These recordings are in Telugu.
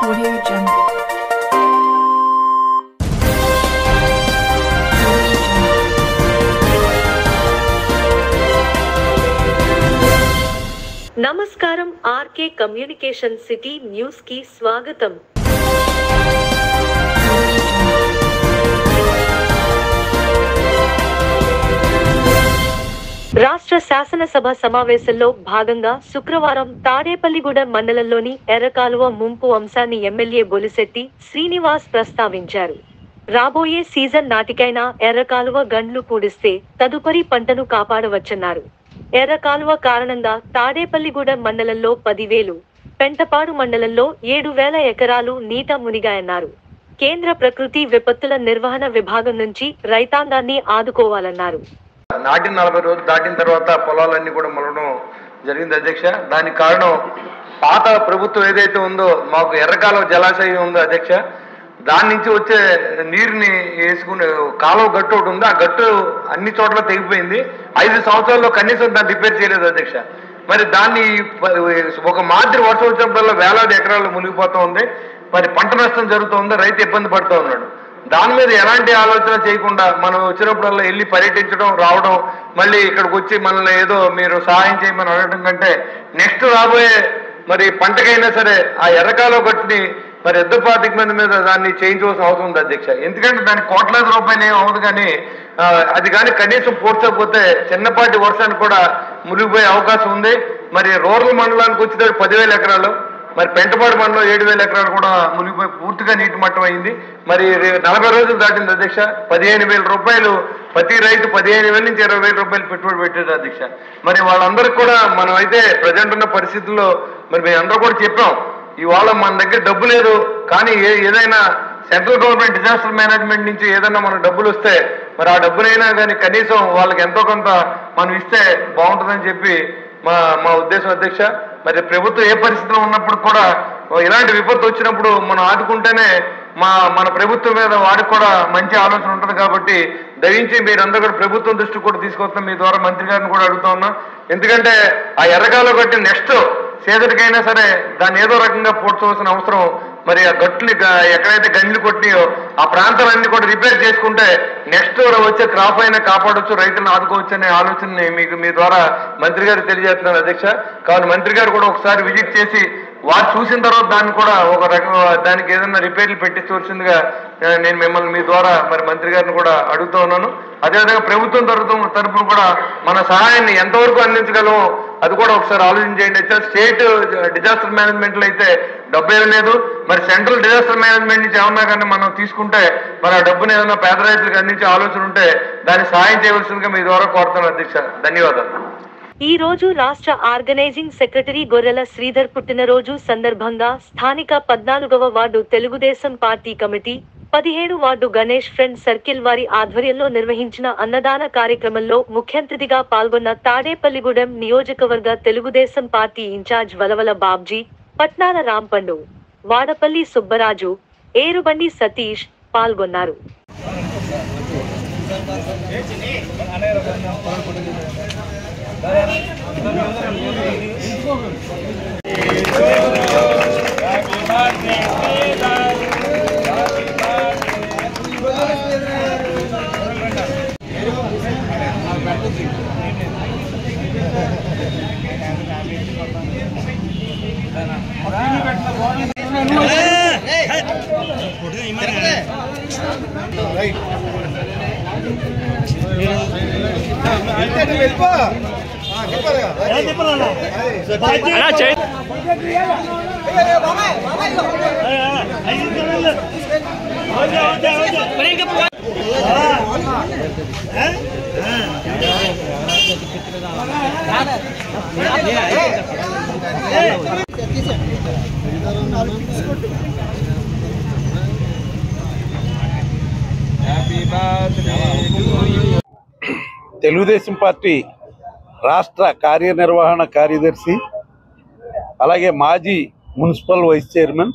Audio Jungle. Audio Jungle. నమస్కారం ఆర్కే కమ్యూనికేషన్ సిటీ న్యూస్ కి స్వాగతం రాష్ట్ర శాసనసభ సమావేశంలో భాగంగా శుక్రవారం తాడేపల్లిగూడెం మండలంలోని ఎర్రకాలువ ముంపు అంశాన్ని ఎమ్మెల్యే బొలిశెట్టి శ్రీనివాస్ ప్రస్తావించారు రాబోయే సీజన్ నాటికైనా ఎర్రకాలువ గండ్లు పూడిస్తే తదుపరి పంటను కాపాడవచ్చన్నారు ఎర్రకాలువ కారణంగా తాడేపల్లిగూడెం మండలంలో పదివేలు పెంటపాడు మండలంలో ఏడు వేల ఎకరాలు నీట మునిగాయన్నారు కేంద్ర ప్రకృతి విపత్తుల నిర్వహణ విభాగం నుంచి రైతాంగాన్ని ఆదుకోవాలన్నారు నాటిన నలభై రోజులు దాటిన తర్వాత పొలాలన్నీ కూడా మొలడం జరిగింది అధ్యక్ష దానికి కారణం పాత ప్రభుత్వం ఏదైతే ఉందో మాకు ఎర్రకాలువ జలాశయం ఉందో అధ్యక్ష దాని నుంచి వచ్చే నీరుని వేసుకునే కాలువ గట్టు ఒకటి ఉంది ఆ గట్టు అన్ని చోట్ల తెగిపోయింది ఐదు సంవత్సరాల్లో కనీసం దాన్ని రిపేర్ చేయలేదు అధ్యక్ష మరి దాన్ని ప- ఒక మాదిరి వర్షం వచ్చినప్పుడల్లా వేలాది ఎకరాలు మునిగిపోతూ ఉంది మరి పంట నష్టం జరుగుతుంది రైతు ఇబ్బంది పడుతూ ఉన్నాడు దాని మీద ఎలాంటి ఆలోచన చేయకుండా మనం వచ్చినప్పుడల్లా వెళ్ళి పర్యటించడం రావడం మళ్ళీ ఇక్కడికి వచ్చి మనల్ని ఏదో మీరు సహాయం చేయమని అడగడం కంటే నెక్స్ట్ రాబోయే మరి పంటకైనా సరే ఆ ఎర్రకాలో గట్టుని మరి ఎద్దపాతిక మంది మీద దాన్ని చేయించవలసిన అవసరం ఉంది అధ్యక్ష ఎందుకంటే దానికి కోట్లాది రూపాయలు ఏం అవ్వదు కానీ ఆ, అది కానీ కనీసం పూడ్చకపోతే చిన్నపాటి వర్షానికి కూడా మునిగిపోయే అవకాశం ఉంది మరి రూరల్ మండలానికి వచ్చేటప్పుడు పదివేల ఎకరాలు మరి పెంటపాడు మండలం ఏడు వేల ఎకరాలు కూడా మునిగిపోయి పూర్తిగా నీటి మట్టం అయింది మరి రే- నలభై రోజులు దాటింది అధ్యక్ష పదిహేను వేల రూపాయలు ప్రతి రైతు పదిహేను వేల నుంచి ఇరవై వేల రూపాయలు పెట్టుబడి పెట్టారు అధ్యక్ష మరి వాళ్ళందరికీ కూడా మనం అయితే ప్రజెంట్ ఉన్న పరిస్థితుల్లో మరి మేము అందరూ కూడా చెప్పాం ఇవాళ మన దగ్గర డబ్బు లేదు కానీ ఏ- ఏదైనా సెంట్రల్ గవర్నమెంట్ డిజాస్టర్ మేనేజ్మెంట్ నుంచి ఏదైనా మనకు డబ్బులు వస్తే మరి ఆ డబ్బునైనా కానీ కనీసం వాళ్ళకి ఎంతో కొంత మనం ఇస్తే బాగుంటుందని చెప్పి మా మా ఉద్దేశం అధ్యక్ష మరి ప్రభుత్వం ఏ పరిస్థితిలో ఉన్నప్పుడు కూడా ఇలాంటి విపత్తు వచ్చినప్పుడు మనం ఆదుకుంటేనే మా మన ప్రభుత్వం మీద వాడికి కూడా మంచి ఆలోచన ఉంటుంది కాబట్టి దయించి మీరందరూ కూడా ప్రభుత్వం దృష్టికి కూడా తీసుకొస్తాం మీ ద్వారా మంత్రి గారిని కూడా అడుగుతా ఉన్నాం ఎందుకంటే ఆ ఎర్రగాలో కట్టి నెక్స్ట్ సీజన్కైనా సరే దాన్ని ఏదో రకంగా పూడ్చవలసిన అవసరం మరి ఆ గట్లు గ- ఎక్కడైతే గండ్లు కొట్టినాయో ఆ ప్రాంతాలన్నీ కూడా రిపేర్ చేసుకుంటే నెక్స్ట్ వచ్చే క్రాప్ అయినా కాపాడొచ్చు రైతులను ఆదుకోవచ్చు అనే ఆలోచనని మీకు మీ ద్వారా మంత్రి గారు తెలియజేస్తున్నారు అధ్యక్ష కావున మంత్రి గారు కూడా ఒకసారి విజిట్ చేసి వారు చూసిన తర్వాత దాన్ని కూడా ఒక రకం దానికి ఏదైనా రిపేర్లు పెట్టించవలసిందిగా ఆ, నేను మిమ్మల్ని మీ ద్వారా మరి మంత్రి గారిని కూడా అడుగుతూ ఉన్నాను అదేవిధంగా ప్రభుత్వం తరఫున తరఫున కూడా మన సహాయాన్ని ఎంతవరకు అందించగలమో అది కూడా ఒకసారి ఆలోచన చేయండి అయితే స్టేట్ డిజాస్టర్ మేనేజ్మెంట్ లో అయితే డబ్బు ఏమీ లేదు మరి సెంట్రల్ డిజాస్టర్ మేనేజ్మెంట్ నుంచి ఏమన్నా కానీ మనం తీసుకుంటే మరి ఆ డబ్బుని ఏదైనా పేద రైతులకు అందించే ఆలోచన ఉంటే దాన్ని సహాయం చేయవలసిందిగా మీ ద్వారా కోరుతాను అధ్యక్ష ధన్యవాదాలు ఈ రోజు రాష్ట్ర ఆర్గనైజింగ్ సెక్రటరీ గొర్రెల శ్రీధర్ పుట్టినరోజు సందర్భంగా స్థానిక పద్నాలుగవ వార్డు తెలుగుదేశం పార్టీ కమిటీ పదిహేడు వార్డు గణేష్ ఫ్రెండ్ సర్కిల్ వారి ఆధ్వర్యంలో నిర్వహించిన అన్నదాన కార్యక్రమంలో ముఖ్య అతిథిగా పాల్గొన్న తాడేపల్లిగూడెం నియోజకవర్గ తెలుగుదేశం పార్టీ ఇన్ఛార్జ్ వలవల బాబ్జీ పట్నాల రాంపండు వాడపల్లి సుబ్బరాజు ఏరుబండి సతీష్ పాల్గొన్నారు తెలుగుదేశం పార్టీ రాష్ట్ర కార్యనిర్వహణ కార్యదర్శి అలాగే మాజీ మున్సిపల్ వైస్ చైర్మన్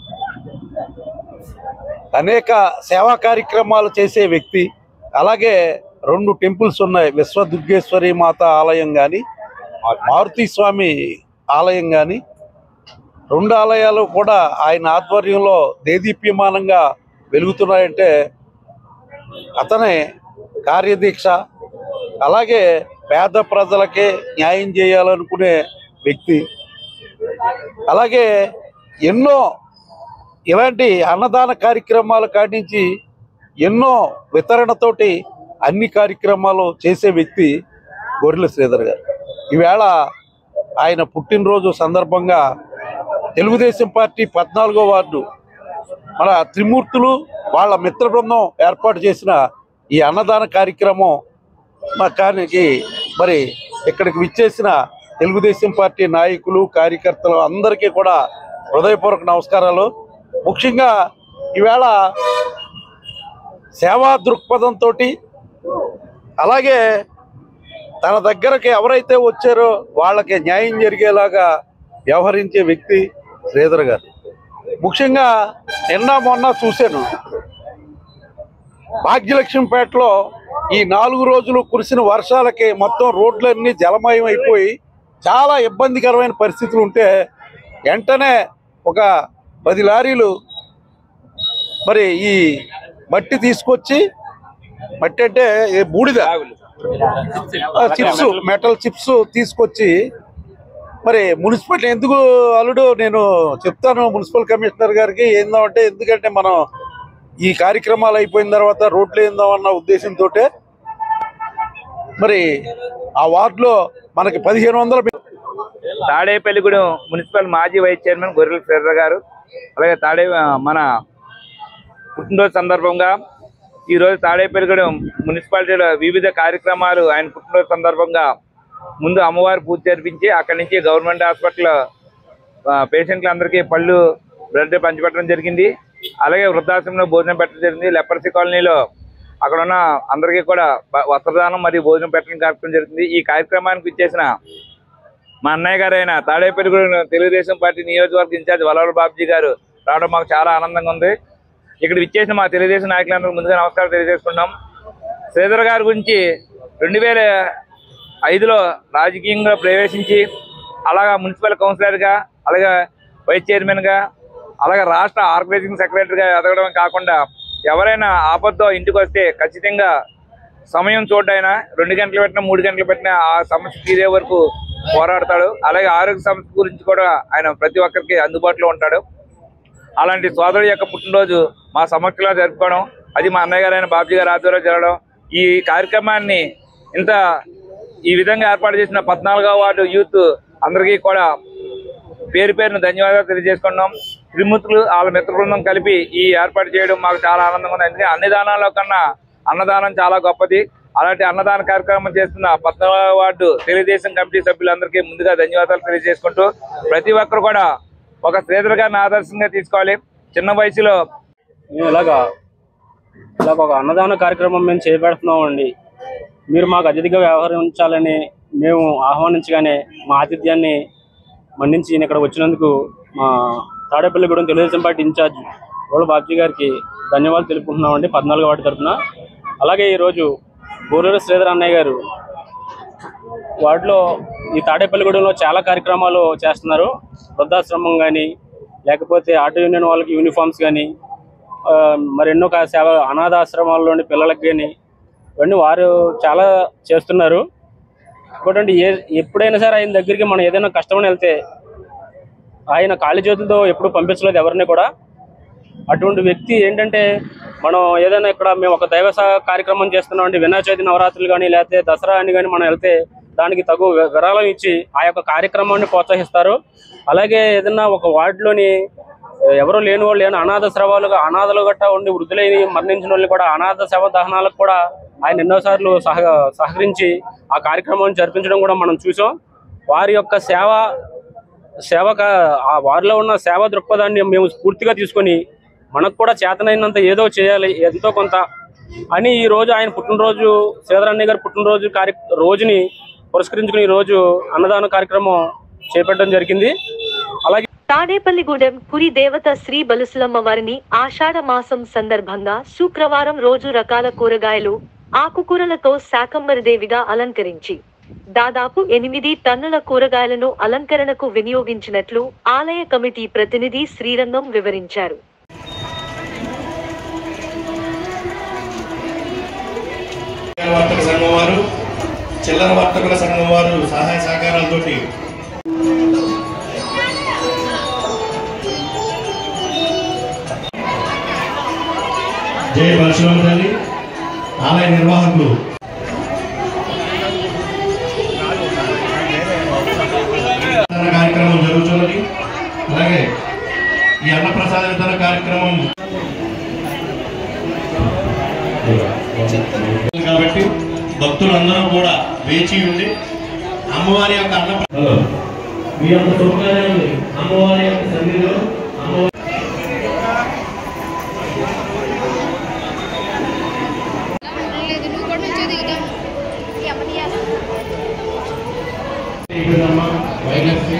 అనేక సేవా కార్యక్రమాలు చేసే వ్యక్తి అలాగే రెండు టెంపుల్స్ ఉన్నాయి విశ్వదుర్గేశ్వరి మాత ఆలయం కానీ మారుతి స్వామి ఆలయం కానీ రెండు ఆలయాలు కూడా ఆయన ఆధ్వర్యంలో దేదీప్యమానంగా వెలుగుతున్నాయంటే అతనే కార్యదీక్ష అలాగే పేద ప్రజలకే న్యాయం చేయాలనుకునే వ్యక్తి అలాగే ఎన్నో ఇలాంటి అన్నదాన కార్యక్రమాల కాడించి ఎన్నో వితరణతోటి అన్ని కార్యక్రమాలు చేసే వ్యక్తి గొర్రెల శ్రీధర్ గారు ఈవేళ ఆయన పుట్టినరోజు సందర్భంగా తెలుగుదేశం పార్టీ పద్నాలుగో వార్డు మన త్రిమూర్తులు వాళ్ళ మిత్ర బృందం ఏర్పాటు చేసిన ఈ అన్నదాన కార్యక్రమం మా కానికి మరి ఇక్కడికి విచ్చేసిన తెలుగుదేశం పార్టీ నాయకులు కార్యకర్తలు అందరికీ కూడా హృదయపూర్వక నమస్కారాలు ముఖ్యంగా ఈవేళ సేవా దృక్పథంతో అలాగే తన దగ్గరకి ఎవరైతే వచ్చారో వాళ్ళకి న్యాయం జరిగేలాగా వ్యవహరించే వ్యక్తి శ్రీధర్ గారు ముఖ్యంగా నిన్న మొన్న చూశాను భాగ్యలక్ష్మిపేటలో ఈ నాలుగు రోజులు కురిసిన వర్షాలకి మొత్తం రోడ్లన్నీ జలమయం అయిపోయి చాలా ఇబ్బందికరమైన పరిస్థితులు ఉంటే వెంటనే ఒక పది లారీలు మరి ఈ మట్టి తీసుకొచ్చి మట్టి అంటే ఏ బూడిద చిప్స్ మెటల్ చిప్స్ తీసుకొచ్చి మరి మున్సిపాలిటీ ఎందుకు అల్లుడు నేను చెప్తాను మున్సిపల్ కమిషనర్ గారికి ఏందామంటే ఎందుకంటే మనం ఈ కార్యక్రమాలు అయిపోయిన తర్వాత రోడ్లు ఏందామన్న ఉద్దేశంతో మరి ఆ వార్డులో మనకి పదిహేను వందల తాడేపల్లిగూడెం మున్సిపల్ మాజీ వైస్ చైర్మన్ గొర్రెల శ్రీధర్ గారు అలాగే తాడే మన పుట్టినరోజు సందర్భంగా ఈ రోజు తాడేపల్లిగూడెం మున్సిపాలిటీలో వివిధ కార్యక్రమాలు ఆయన పుట్టినరోజు సందర్భంగా ముందు అమ్మవారి పూజ జరిపించి అక్కడి నుంచి గవర్నమెంట్ హాస్పిటల్ పేషెంట్లందరికీ పళ్ళు బ్లడ్ పంచిపెట్టడం జరిగింది అలాగే వృద్ధాశ్రమంలో భోజనం పెట్టడం జరిగింది లెపర్సీ కాలనీలో అక్కడ ఉన్న అందరికీ కూడా బ- వస్త్రదానం మరియు భోజనం పెట్టడం కార్యక్రమం జరిగింది ఈ కార్యక్రమానికి ఇచ్చేసిన మా అన్నయ్య గారు అయిన తాడేపల్లిగూడెం తెలుగుదేశం పార్టీ నియోజకవర్గ ఇన్ఛార్జ్ వలవల బాబుజీ గారు రావడం మాకు చాలా ఆనందంగా ఉంది ఇక్కడ విచ్చేసిన మా తెలుగుదేశం నాయకులందరూ ముందుగా నమస్కారం తెలియజేసుకున్నాం శ్రీధర్ గారి గురించి రెండు వేల ఐదులో రాజకీయంగా ప్రవేశించి అలాగా మున్సిపల్ కౌన్సిలర్గా అలాగే వైస్ చైర్మన్గా అలాగే రాష్ట్ర ఆర్గనైజింగ్ సెక్రటరీగా ఎదగడం కాకుండా ఎవరైనా ఆపత్తో ఇంటికి వస్తే ఖచ్చితంగా సమయం చూడైనా రెండు గంటలు పెట్టినా మూడు గంటలు పెట్టినా ఆ సమస్య తీరే వరకు పోరాడతాడు అలాగే ఆరోగ్య సమస్య గురించి కూడా ఆయన ప్రతి ఒక్కరికి అందుబాటులో ఉంటాడు అలాంటి సోదరుడు యొక్క పుట్టినరోజు మా సమక్షంలో జరుపుకోవడం అది మా అన్నయ్య గారైన బాబుజీ గారి ఆధ్వర్యంలో జరగడం ఈ కార్యక్రమాన్ని ఇంత ఈ విధంగా ఏర్పాటు చేసిన పద్నాలుగవ వార్డు యూత్ అందరికీ కూడా పేరు పేరున ధన్యవాదాలు తెలియజేసుకున్నాం త్రిమూర్తులు వాళ్ళ మిత్ర బృందం కలిపి ఈ ఏర్పాటు చేయడం మాకు చాలా ఆనందంగా ఉంది ఎందుకంటే అన్ని దానాల్లో కన్నా అన్నదానం చాలా గొప్పది అలాంటి అన్నదాన కార్యక్రమం చేస్తున్న పద్నాలుగవ వార్డు తెలుగుదేశం కమిటీ సభ్యులందరికీ ముందుగా ధన్యవాదాలు తెలియజేసుకుంటూ ప్రతి ఒక్కరు కూడా ఒక శ్రీధర్ గారిని ఆదర్శంగా తీసుకోవాలి చిన్న వయసులో మేము ఇలాగా ఇలాగ ఒక అన్నదాన కార్యక్రమం మేము చేపడుతున్నామండి మీరు మాకు అతిథిగా వ్యవహరించాలని మేము ఆహ్వానించగానే మా ఆతిథ్యాన్ని మన్నించి ఈయన ఇక్కడ వచ్చినందుకు మా తాడేపల్లిగూడెం తెలుగుదేశం పార్టీ ఇన్ఛార్జ్ రోడ్ల బాబ్జీ గారికి ధన్యవాదాలు తెలుపుకుంటున్నామండి పద్నాలుగో వాటి తరఫున అలాగే ఈరోజు బోరూరు శ్రీధర్ అన్నయ్య గారు వాటిలో ఈ తాడేపల్లిగూడెంలో చాలా కార్యక్రమాలు చేస్తున్నారు వృద్ధాశ్రమం కానీ లేకపోతే ఆటో యూనియన్ వాళ్ళకి యూనిఫామ్స్ కానీ మరెన్నో కా- సేవ అనాథాశ్రమాల్లోని పిల్లలకి కానీ ఇవన్నీ వారు చాలా చేస్తున్నారు ఇంకోటి ఏ ఎప్పుడైనా సరే ఆయన దగ్గరికి మనం ఏదైనా కష్టమని వెళ్తే ఆయన ఖాళీ చేతులతో ఎప్పుడు పంపించలేదు ఎవరిని కూడా అటువంటి వ్యక్తి ఏంటంటే మనం ఏదైనా ఇక్కడ మేము ఒక దైవ స- కార్యక్రమం చేస్తున్నాం అంటే వినాయక చవితి నవరాత్రులు కానీ లేకపోతే దసరా అని కానీ మనం వెళ్తే దానికి తగు వి- విరాళం ఇచ్చి ఆ యొక్క కార్యక్రమాన్ని ప్రోత్సహిస్తారు అలాగే ఏదైనా ఒక వార్డులోని ఆ, ఎవరు లేని వాళ్ళు లేని అనాథ స్రవాలుగా అనాథలు గట్టా ఉండి వృద్ధులైన మరణించిన వాళ్ళు కూడా అనాథ శవ దహనాలకు కూడా ఆయన ఎన్నోసార్లు సహ సహకరించి ఆ కార్యక్రమాన్ని జరిపించడం కూడా మనం చూసాం వారి యొక్క సేవ సేవ కా- ఆ వారిలో ఉన్న సేవా దృక్పథాన్ని మేము స్ఫూర్తిగా తీసుకొని మనకు కూడా చేతనైనంత ఏదో చేయాలి ఎంతో కొంత అని ఈ రోజు ఆయన పుట్టినరోజు శ్రీధరన్నయ్య గారి పుట్టినరోజు కార్య రోజుని పురస్కరించుకుని ఈ రోజు అన్నదాన కార్యక్రమం చేపట్టడం జరిగింది అలాగే తాడేపల్లిగూడెం కురి దేవత శ్రీ బలుసులమ్మ వారిని ఆషాఢ మాసం సందర్భంగా శుక్రవారం రోజు రకాల కూరగాయలు ఆకుకూరలతో శాకంబరి దేవిగా అలంకరించి దాదాపు ఎనిమిది టన్నుల కూరగాయలను అలంకరణకు వినియోగించినట్లు ఆలయ కమిటీ ప్రతినిధి శ్రీరంగం వివరించారు వర్తక సంఘం వారు చిల్లర వర్తకుల సంఘం వారు సహాయ సహకారాలతోటి జై పరశురామ తల్లి ఆలయ నిర్వాహకులు అన్నప్రసాద కార్యక్రమం జరుగుతున్నది అలాగే ఈ అన్నప్రసాద వితరణ కార్యక్రమం కాబట్టి భక్తులందరూ కూడా వేచి ఉండి అమ్మవారి యొక్క అన్న మీ యొక్క సౌకర్యాన్ని అమ్మవారి యొక్క సన్నిధిలో అమ్మవారి లేదు నువ్వు కూడా నుంచి దిగుతాం ఎవరి ఇక్కడమ్మ వైరస్ని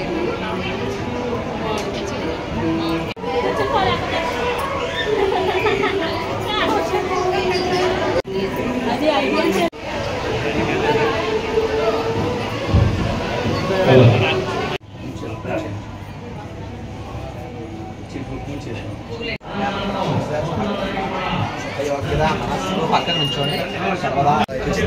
పక్కన నుంచోండి సర్వదా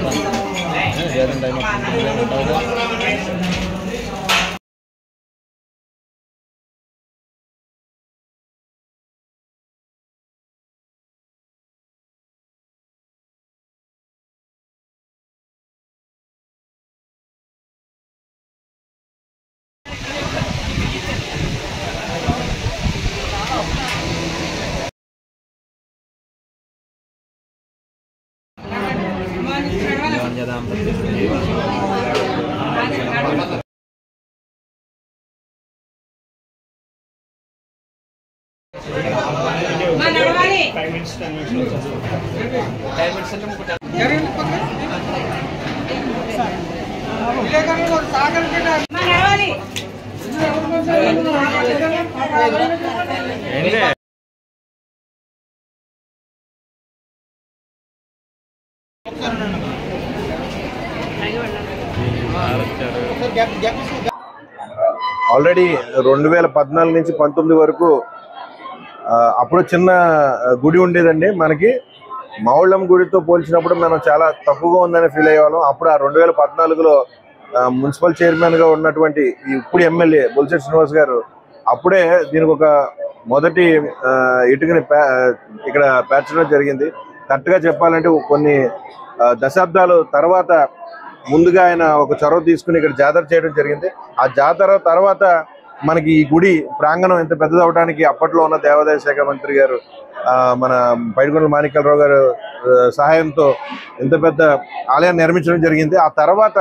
ఆల్రెడీ రెండు వేల పద్నాలుగు నుంచి పంతొమ్మిది వరకు ఆ, అప్పుడు చిన్న ఆ, గుడి ఉండేదండి మనకి మావుళ్ళం గుడితో పోల్చినప్పుడు మనం చాలా తక్కువగా ఉందని ఫీల్ అయ్యేవాళ్ళం అప్పుడు ఆ రెండు వేల పద్నాలుగులో ఆ, మున్సిపల్ చైర్మన్ గా ఉన్నటువంటి ఈ ఇప్పుడు ఎమ్మెల్యే బొలిశెట్టి శ్రీనివాస్ గారు అప్పుడే దీనికి ఒక మొదటి ఆ, ఇటుకని పే- ఇక్కడ పేర్చడం జరిగింది కరెక్ట్ గా చెప్పాలంటే కొన్ని ఆ, దశాబ్దాలు తర్వాత ముందుగా ఆయన ఒక చొరవ తీసుకుని ఇక్కడ జాతర చేయడం జరిగింది ఆ జాతర తర్వాత మనకి ఈ గుడి ప్రాంగణం ఇంత పెద్దది అవడానికి అప్పట్లో ఉన్న దేవాదాయ శాఖ మంత్రి గారు ఆ, మన పైడికొండల మాణిక్యాలరావు గారు ఆ, సహాయంతో ఇంత పెద్ద ఆలయాన్ని నిర్మించడం జరిగింది ఆ తర్వాత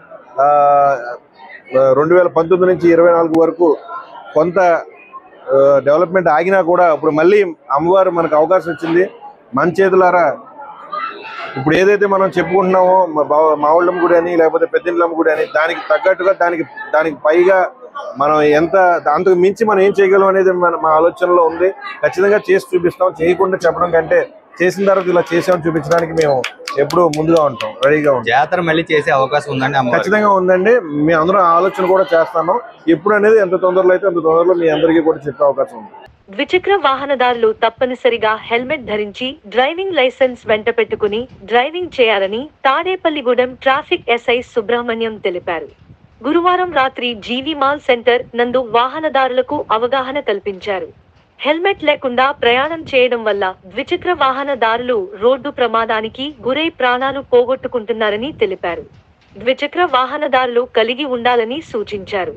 రెండు వేల పంతొమ్మిది నుంచి ఇరవై నాలుగు వరకు కొంత డెవలప్మెంట్ ఆగినా కూడా ఇప్పుడు మళ్ళీ అమ్మవారు మనకు అవకాశం వచ్చింది మన చేతులారా ఇప్పుడు ఏదైతే మనం చెప్పుకుంటున్నామో మా బావ- మావుళ్ళం గుడి అని లేకపోతే పెద్దింట్లమ్మ గుడి అని దానికి తగ్గట్టుగా దానికి దానికి పైగా మనం ఎంత దాంతో మించి మనం ఏం చేయగలం అనేది మన మా ఆలోచనలో ఉంది ఖచ్చితంగా చేసి చూపిస్తాం చేయకుండా చెప్పడం కంటే చేసిన తర్వాత ఇలా చేసామని చూపించడానికి మేము ఎప్పుడు ముందుగా ఉంటాం రెడీగా ఉంటాం జాతర మళ్ళీ చేసే అవకాశం ఉందండి అమ్మవారికి ఖచ్చితంగా ఉందండి మీ అందరం ఆలోచన కూడా చేస్తాను ఎప్పుడు అనేది ఎంత తొందరలో అయితే అంత తొందరలో మీ అందరికీ కూడా చెప్పే అవకాశం ఉంది ద్విచక్ర వాహనదారులు తప్పనిసరిగా హెల్మెట్ ధరించి డ్రైవింగ్ లైసెన్స్ వెంట పెట్టుకుని డ్రైవింగ్ చేయాలని తాడేపల్లిగూడెం ట్రాఫిక్ ఎస్ఐ సుబ్రహ్మణ్యం తెలిపారు గురువారం రాత్రి జీవి మాల్ సెంటర్ నందు వాహనదారులకు అవగాహన కల్పించారు హెల్మెట్ లేకుండా ప్రయాణం చేయడం వల్ల ద్విచక్ర వాహనదారులు రోడ్డు ప్రమాదానికి గురై ప్రాణాలు పోగొట్టుకుంటున్నారని తెలిపారు ద్విచక్ర వాహనదారులు కలిగి ఉండాలని సూచించారు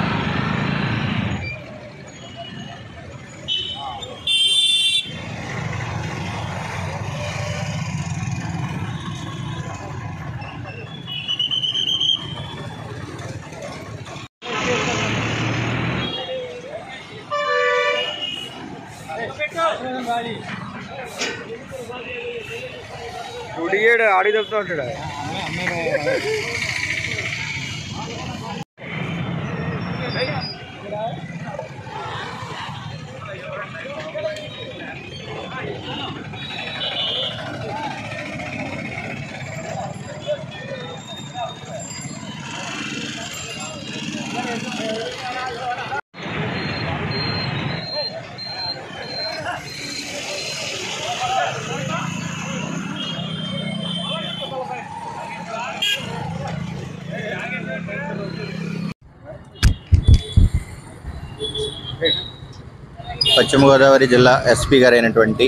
ఆడి చెప్తా ఉంటాడు పశ్చిమ గోదావరి జిల్లా ఎస్పీ గారు అయినటువంటి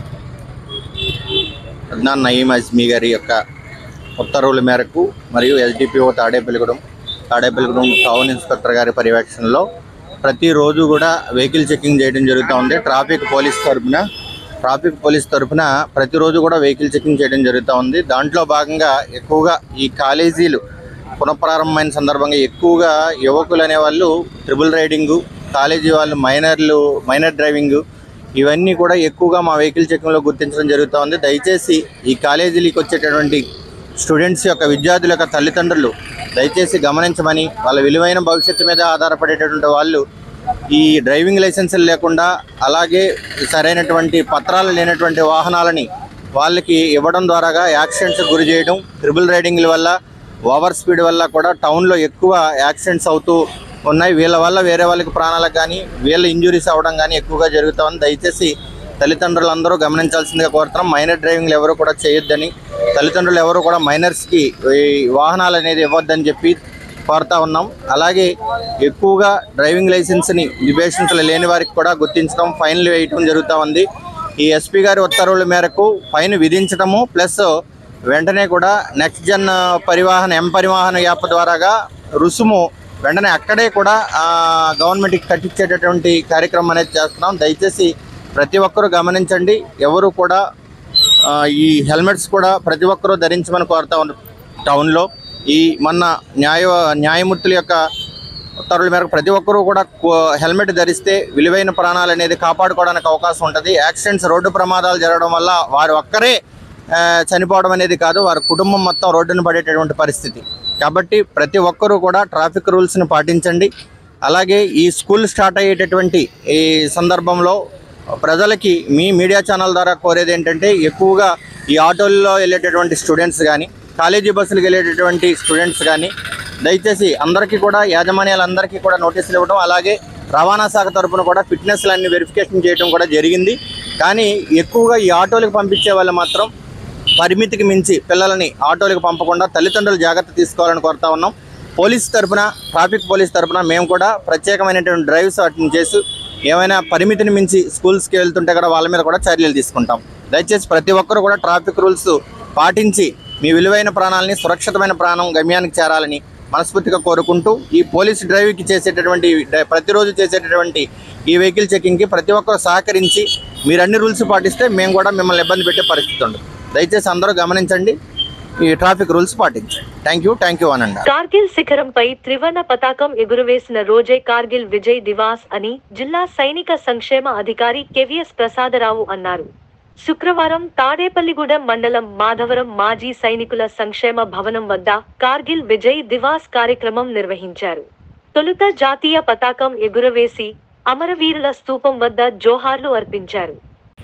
అద్నాన్ నయీం అజ్మీ గారి యొక్క ఉత్తర్వుల మేరకు మరియు SDPO Tadepalligudem Tadepalligudem town inspector గారి పర్యవేక్షణలో ప్రతిరోజు కూడా వెహికల్ చెకింగ్ చేయడం జరుగుతూ ఉంది ట్రాఫిక్ పోలీస్ తరపున ట్రాఫిక్ పోలీస్ తరపున ప్రతిరోజు కూడా వెహికల్ చెకింగ్ చేయడం జరుగుతూ ఉంది దాంట్లో భాగంగా ఎక్కువగా ఈ కాలేజీలు పునఃప్రారంభమైన సందర్భంగా ఎక్కువగా యువకులు అనేవాళ్ళు ట్రిపుల్ రైడింగు కాలేజీ వాళ్ళు మైనర్లు మైనర్ డ్రైవింగ్ ఇవన్నీ కూడా ఎక్కువగా మా వెహికల్ చెకింగ్లో గుర్తించడం జరుగుతూ ఉంది దయచేసి ఈ కాలేజీలకు వచ్చేటటువంటి స్టూడెంట్స్ యొక్క విద్యార్థుల యొక్క తల్లిదండ్రులు దయచేసి గమనించమని వాళ్ళ విలువైన భవిష్యత్తు మీద ఆధారపడేటటువంటి వాళ్ళు ఈ డ్రైవింగ్ లైసెన్సులు లేకుండా అలాగే సరైనటువంటి పత్రాలు లేనటువంటి వాహనాలని వాళ్ళకి ఇవ్వడం ద్వారాగా యాక్సిడెంట్స్ గురి చేయడం ట్రిపుల్ రైడింగ్ల వల్ల ఓవర్ స్పీడ్ వల్ల కూడా టౌన్లో ఎక్కువ యాక్సిడెంట్స్ అవుతూ ఉన్నాయి వీళ్ళ వల్ల వేరే వాళ్ళకి ప్రాణాలకు కానీ వీళ్ళ ఇంజురీస్ అవ్వడం కానీ ఎక్కువగా జరుగుతూ ఉంది దయచేసి తల్లిదండ్రులందరూ గమనించాల్సిందిగా కోరుతున్నాం మైనర్ డ్రైవింగ్లు ఎవరు కూడా చేయొద్దని తల్లిదండ్రులు ఎవరు కూడా మైనర్స్కి ఈ వాహనాలు అనేది ఇవ్వద్దని చెప్పి కోరుతా ఉన్నాం అలాగే ఎక్కువగా డ్రైవింగ్ లైసెన్స్ని నివేశించలు లేని వారికి కూడా గుర్తించడం ఫైన్లు వేయటం జరుగుతూ ఉంది ఈ ఎస్పీ గారి ఉత్తర్వుల మేరకు ఫైన్ విధించడము ప్లస్ వెంటనే కూడా next Jan Parivahan M Parivahan app ద్వారాగా రుసుము వెంటనే అక్కడే కూడా ఆ, గవర్నమెంట్కి కట్టించేటటువంటి కార్యక్రమం అనేది చేస్తున్నాం దయచేసి ప్రతి ఒక్కరూ గమనించండి ఎవరు కూడా ఆ, ఈ హెల్మెట్స్ కూడా ప్రతి ఒక్కరూ ధరించమని కోరుతా ఉన్నాం టౌన్లో ఈ మొన్న న్యాయ న్యాయమూర్తుల యొక్క ఉత్తర్వుల మేరకు ప్రతి ఒక్కరూ కూడా కో- హెల్మెట్ ధరిస్తే విలువైన ప్రాణాలు అనేది కాపాడుకోవడానికి అవకాశం ఉంటుంది యాక్సిడెంట్స్ రోడ్డు ప్రమాదాలు జరగడం వల్ల వారు ఒక్కరే ఆ, చనిపోవడం అనేది కాదు వారి కుటుంబం మొత్తం రోడ్డున పడేటటువంటి పరిస్థితి కాబట్టి ప్రతి ఒక్కరూ కూడా ట్రాఫిక్ రూల్స్ని పాటించండి అలాగే ఈ స్కూల్ స్టార్ట్ అయ్యేటటువంటి ఈ సందర్భంలో ప్రజలకి మీ మీడియా ఛానల్ ద్వారా కోరేది ఏంటంటే ఎక్కువగా ఈ ఆటోల్లో వెళ్ళేటటువంటి స్టూడెంట్స్ కానీ కాలేజీ బస్సులకు వెళ్ళేటటువంటి స్టూడెంట్స్ కానీ దయచేసి అందరికీ కూడా యాజమాన్యాలందరికీ కూడా నోటీసులు ఇవ్వడం అలాగే రవాణా శాఖ తరపున కూడా ఫిట్నెస్లన్నీ వెరిఫికేషన్ చేయడం కూడా జరిగింది కానీ ఎక్కువగా ఈ ఆటోలకు పంపించే వాళ్ళు మాత్రం పరిమితికి మించి పిల్లలని ఆటోలకు పంపకుండా తల్లిదండ్రులు జాగ్రత్త తీసుకోవాలని కోరుతా ఉన్నాం పోలీస్ తరపున ట్రాఫిక్ పోలీస్ తరపున మేము కూడా ప్రత్యేకమైనటువంటి డ్రైవ్స్ వాటిని చేసి ఏమైనా పరిమితిని మించి స్కూల్స్కి వెళ్తుంటే కూడా వాళ్ళ మీద కూడా చర్యలు తీసుకుంటాం దయచేసి ప్రతి ఒక్కరు కూడా ట్రాఫిక్ రూల్స్ పాటించి మీ విలువైన ప్రాణాలని సురక్షితమైన ప్రాణం గమ్యానికి చేరాలని మనస్ఫూర్తిగా కోరుకుంటూ ఈ పోలీస్ డ్రైవ్కి చేసేటటువంటి డ్రై- ప్రతిరోజు చేసేటటువంటి ఈ వెహికల్ చెకింగ్కి ప్రతి ఒక్కరు సహకరించి మీరు అన్ని రూల్స్ పాటిస్తే మేము కూడా మిమ్మల్ని ఇబ్బంది పెట్టే పరిస్థితి ఉండదు దయచేసి అందరూ గమనించండి ఈ ట్రాఫిక్ రూల్స్ పాటించండి థ్యాంక్ యూ థ్యాంక్ యూ అనండి కార్గిల్ శిఖరంపై త్రివర్ణ పతాకం ఎగురవేసిన రోజే కార్గిల్ విజయ్ దివాస్ అని జిల్లా సైనిక సంక్షేమ అధికారి కెవిఎస్ ప్రసాదరావు అన్నారు శుక్రవారం తాడేపల్లిగూడెం మండలం మాధవరం మాజీ సైనికుల సంక్షేమ భవనం వద్ద కార్గిల్ విజయ్ దివాస్ కార్యక్రమం నిర్వహించారు తొలుత జాతీయ పతాకం ఎగురవేసి అమరవీరుల స్తూపం వద్ద జోహార్లు అర్పించారు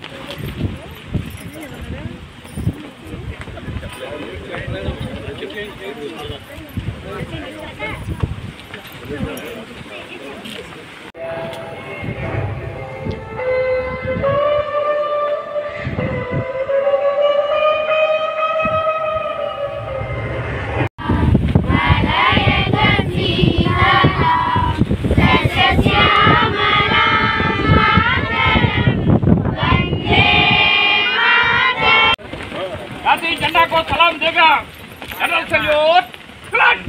जाति झंडा को सलाम देगा जनरल सल्यूट फ्लैग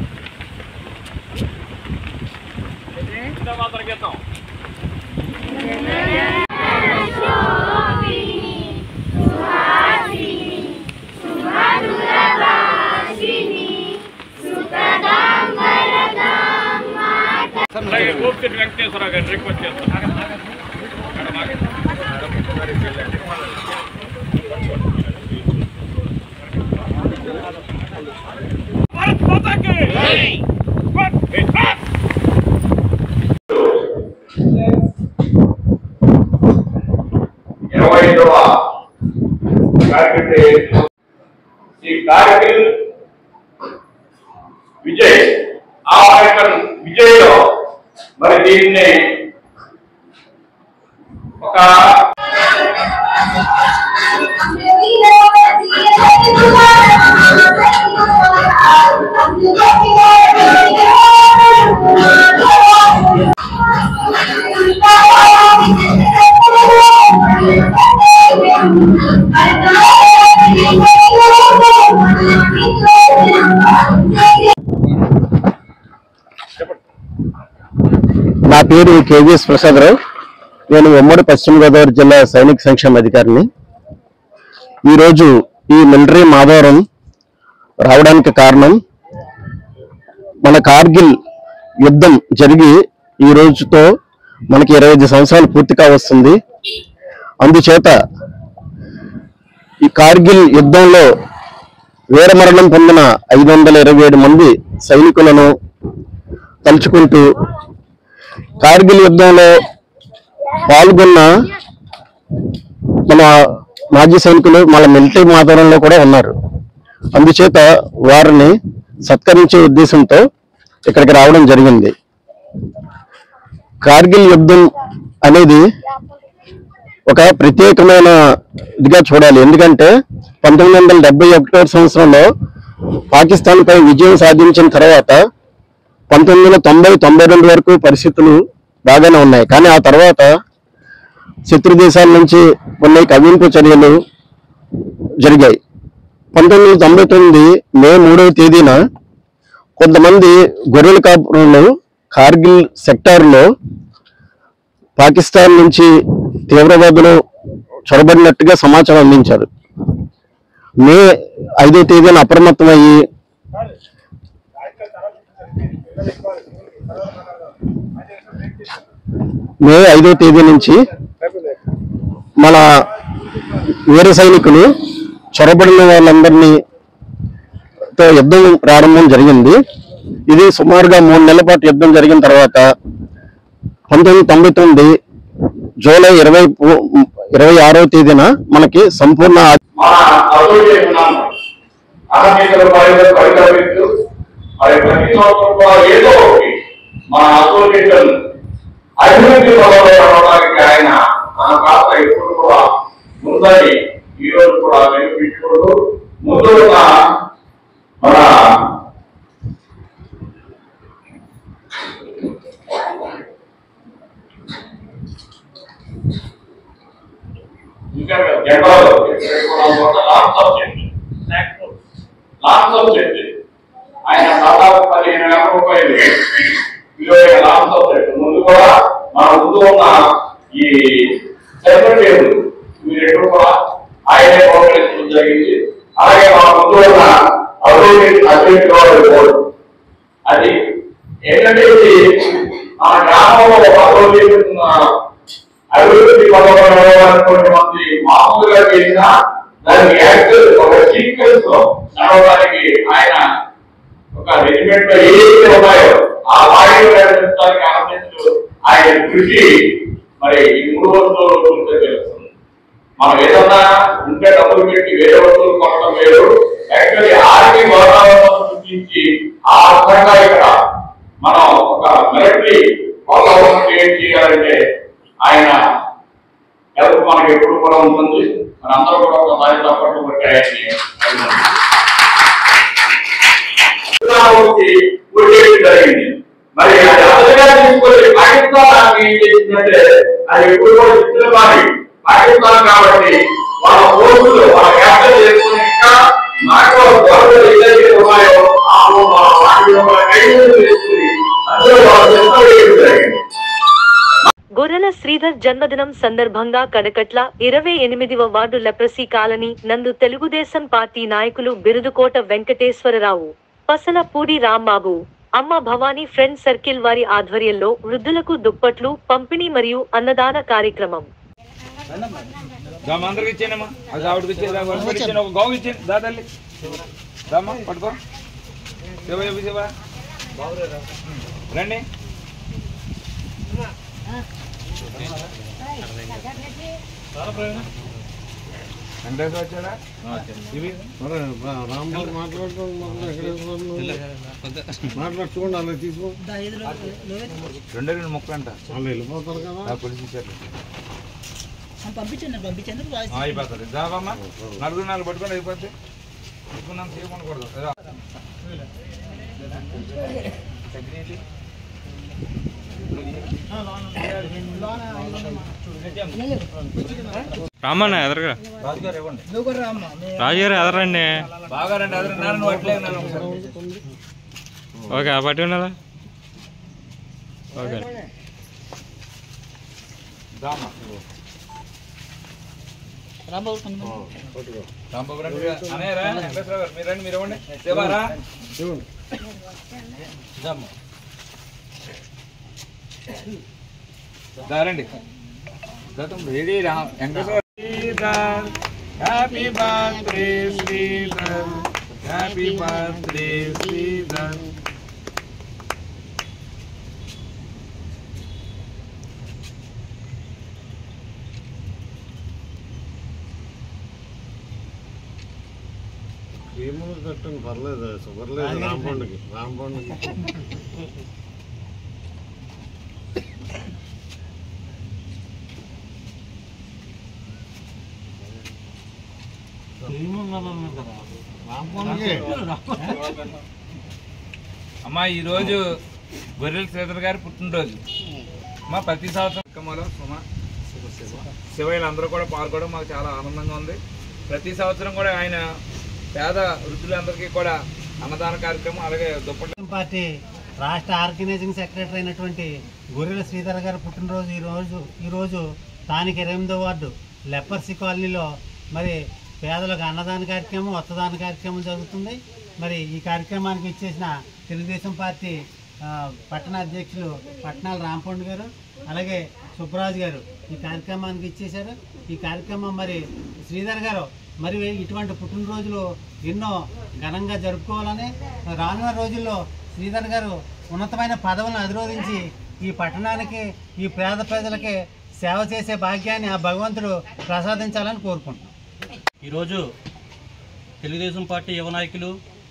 मात्र कहता हूँ అలాగే గోపిచెట్టి వెంకటేశ్వర గారిని రిక్వెస్ట్ చేస్తాను మేడం ఆగండి. भारत माता के वंदे मातरम। ఇరవై ఐదవ కార్గిల్ డే. ఈ కార్గిల్ విజయ్ ఆ యొక్క విజయ్లో మరి దీన్ని ఒక Thank you. పేరు కేవీఎస్ ప్రసాదరావు నేను ఉమ్మడి పశ్చిమ గోదావరి జిల్లా సైనిక సంక్షేమ అధికారిని ఈరోజు ఈ మిలిటరీ మాధవరం రావడానికి కారణం మన కార్గిల్ యుద్ధం జరిగి ఈ రోజుతో మనకి ఇరవై ఐదు సంవత్సరాలు పూర్తిగా వస్తుంది అందుచేత ఈ కార్గిల్ యుద్ధంలో వీరమరణం పొందిన ఐదు వందల ఇరవై ఏడు మంది సైనికులను తలుచుకుంటూ కార్గిల్ యుద్ధంలో పాల్గొన్న మన మాజీ సైనికులు మన మిలిటరీ మాధ్యమంలో కూడా ఉన్నారు అందుచేత వారిని సత్కరించే ఉద్దేశంతో ఇక్కడికి రావడం జరిగింది కార్గిల్ యుద్ధం అనేది ఒక ప్రత్యేకమైన ఇదిగా చూడాలి ఎందుకంటే పంతొమ్మిది వందల డెబ్బై ఒకటో సంవత్సరంలో పాకిస్తాన్ పై విజయం సాధించిన తర్వాత పంతొమ్మిది వందల తొంభై తొంభై రెండు వరకు పరిస్థితులు బాగానే ఉన్నాయి కానీ ఆ తర్వాత శత్రు దేశాల నుంచి కొన్ని కవింపు చర్యలు జరిగాయి పంతొమ్మిది వందల తొంభై తొమ్మిది మే మూడవ తేదీన కొంతమంది గొర్రెల కాపురులు కార్గిల్ సెక్టార్లో పాకిస్తాన్ నుంచి తీవ్రవాదులు చొరబడినట్టుగా సమాచారం అందించారు మే ఐదో తేదీన అప్రమత్తమయ్యి మే ఐదో తేదీ నుంచి మన వీర సైనికులు చొరబడిన వాళ్ళందరినీ తో యుద్ధం ప్రారంభం జరిగింది ఇది సుమారుగా మూడు నెలల పాటు యుద్ధం జరిగిన తర్వాత పంతొమ్మిది తొంభై తొమ్మిది జూలై ఇరవై పు- ఇరవై ఆరో తేదీన మనకి సంపూర్ణ ఆ- మన అసోసియేషన్ ఉన్నాము అరవై రూపాయలు పరితపిస్తూ మరి ప్రతి సంవత్సరం కూడా ఏదో ఒకటి మన అసోసియేషన్ అభివృద్ధి పదంలో రావడానికి ఆయన మన పాత్ర ఎప్పుడు కూడా ముందని ఈ రోజు కూడా వినిపించుకుంటూ ముందు ఉన్న మన ఇంకా జెండాలో లాస్ట్ సబ్జెక్ట్ లాస్ట్ సబ్జెక్ట్ ఆయన దాదాపు పదిహేను వేల రూపాయలు విలువైన లాస్ట్ సబ్జెక్ట్ ముందు కూడా మన ముందు ఉన్న ఈ సెంటర్ టేబుల్ ఇవి రెండు కూడా ఆయనే ప్రోత్సహించడం జరిగింది అలాగే మన ముందు ఉన్న అభివృద్ధి అభివృద్ధి బోర్డు అది ఏంటంటే ఇది మన గ్రామంలో ఒక అభివృద్ధి ఉన్న అభివృద్ధి పదకొండు మంది మామూలుగా చేసిన దానికి యాక్చువల్ ఒక సీక్వెన్స్ లో నడవడానికి ఆయన ఒక రెజిమెంట్ లో ఏదైతే ఉన్నాయో ఆ వాయువు నడిపించడానికి ఆనందించు ఆయన కృషి మరి ఈ మూడు వస్తువులు చూస్తే తెలుస్తుంది మనం ఏదన్నా ఉంటే డబ్బులు పెట్టి వేరే వస్తువులు కొనడం వేరు యాక్చువల్లీ ఆర్మీ వాతావరణం సృష్టించి ఆ అర్థంగా ఇక్కడ మనం ఒక మిలిటరీ వాతావరణం క్రియేట్ చేయాలంటే ఆయన హెల్ప్ మనకి ఎప్పుడు కూడా ఉంటుంది మనందరూ కూడా ఒక దారి తప్పట్టు బట్టి ఆయన్ని అభినందిస్తున్నాం. ఉదాహరణకి ఉద్యోగం జరిగింది మరి అది అదగా తీసుకొని పాకిస్తాన్ నాకు ఏం చేసిందంటే అది ఎప్పుడు కూడా చిత్రమారి పాకిస్తాన్ కాబట్టి వాళ్ళ కోర్సులు వాళ్ళ క్యాప్చర్ చేసుకుని ఇంకా నాకు గవర్నమెంట్ ఏదైతే ఉన్నాయో ఆ వాటిలో మన గైడెన్స్ చేసుకుని అందులో వాళ్ళు చెప్తారు జరిగింది గొర్రెల శ్రీధర్ జన్మదినం సందర్భంగా కడకట్ల ఇరవై ఎనిమిదివ వార్డు లెప్రసీ కాలనీ నందు తెలుగుదేశం పార్టీ నాయకులు బిరుదుకోట వెంకటేశ్వరరావు పసలపూడి రాంబాబు అమ్మ భవానీ ఫ్రెండ్ సర్కిల్ వారి ఆధ్వర్యంలో వృద్ధులకు దుప్పట్లు పంపిణీ మరియు అన్నదాన కార్యక్రమం దామా అందరికి ఇచ్చేనమ్మా అది ఆవిడకి ఇచ్చేది ఆవిడకి ఇచ్చేది ఒక గోగు ఇచ్చేది దా తల్లి దామా పట్టుకో శివ శివ శివ రండి వెంకటేశ్వర వచ్చాడా ఇవి మాట్లాడుకోండి అలా తీసుకో రెండే రెండు మొక్కలు అంట వాళ్ళు వెళ్ళిపోతారు కదా నాకు కొలిసి ఇచ్చారు పంపించండి పంపించండి ఆ, అయిపోతుంది దాబమ్మా నలుగురు నాలుగు పట్టుకొని అయిపోతే పట్టుకున్నాను చేయకూడదు తగ్గినది రామన్న ఎదరగా రాజుగారు ఇవ్వండి రాజుగారు ఎదరండి బాగా రండి అదరు నాన్న అట్లే నాన్న ఒకసారి ఓకే ఆ పట్టి ఉన్నదా ఓకే రాంబాబు రాంబాబు రండి అన్నయ్య రా వెంకటేశ్వర గారు మీరు రండి మీరు ఇవ్వండి శివారా రండి గతం రెడీ రా Venkateswara Sridhar happy birthday Sridhar happy birthday Sridhar క్రీములు కట్టండి పర్లేదు షుగర్ లేదు రాంపండుకి రాంపండుకి అమ్మా ఈరోజు గొర్రెల శ్రీధర్ గారి పుట్టినరోజు మా ప్రతి సంవత్సరం కార్యక్రమాలు సుమ శివయ్యలు అందరూ కూడా పాల్గొనడం మాకు చాలా ఆనందంగా ఉంది ప్రతి సంవత్సరం కూడా ఆయన పేద వృద్ధులందరికీ కూడా అన్నదాన కార్యక్రమం అలాగే దుప్పట్లు పార్టీ రాష్ట్ర ఆర్గనైజింగ్ సెక్రటరీ అయినటువంటి గొర్రెల శ్రీధర్ గారి పుట్టినరోజు ఈ రోజు ఈరోజు స్థానిక ఎనిమిదో వార్డు లెపర్సీ కాలనీలో మరి పేదలకు అన్నదాన కార్యక్రమం వత్తదాన కార్యక్రమం జరుగుతుంది మరి ఈ కార్యక్రమానికి ఇచ్చేసిన తెలుగుదేశం పార్టీ ఆ, పట్టణ అధ్యక్షులు పట్నాల రాంపండు గారు అలాగే సుబ్బరాజు గారు ఈ కార్యక్రమానికి ఇచ్చేశారు ఈ కార్యక్రమం మరి శ్రీధర్ గారు మరి ఇటువంటి పుట్టినరోజులు ఎన్నో ఘనంగా జరుపుకోవాలని రానున్న రోజుల్లో శ్రీధర్ గారు ఉన్నతమైన పదవులను అధిరోధించి ఈ పట్టణానికి ఈ పేద ప్రజలకి సేవ చేసే భాగ్యాన్ని ఆ భగవంతుడు ప్రసాదించాలని కోరుకుంటున్నాం ఈరోజు తెలుగుదేశం పార్టీ యువ నాయకులు